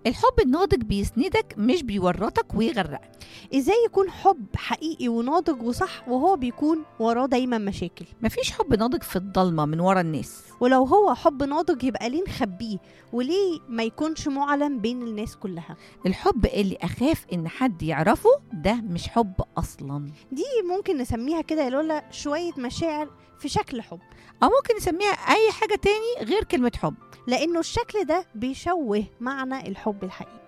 الحب الناضج بيسندك مش بيورطك ويغرقك ازاي يكون حب حقيقي وناضج وصح وهو بيكون وراه دايما مشاكل مفيش حب ناضج في الضلمة من ورا الناس ولو هو حب ناضج يبقى ليه نخبيه وليه ما يكونش معلن بين الناس كلها الحب اللي أخاف إن حد يعرفه ده مش حب أصلا دي ممكن نسميها كده يا لولا شوية مشاعر في شكل حب أو ممكن نسميها أي حاجة تاني غير كلمة حب لأنه الشكل ده بيشوه معنى الحب الحقيقي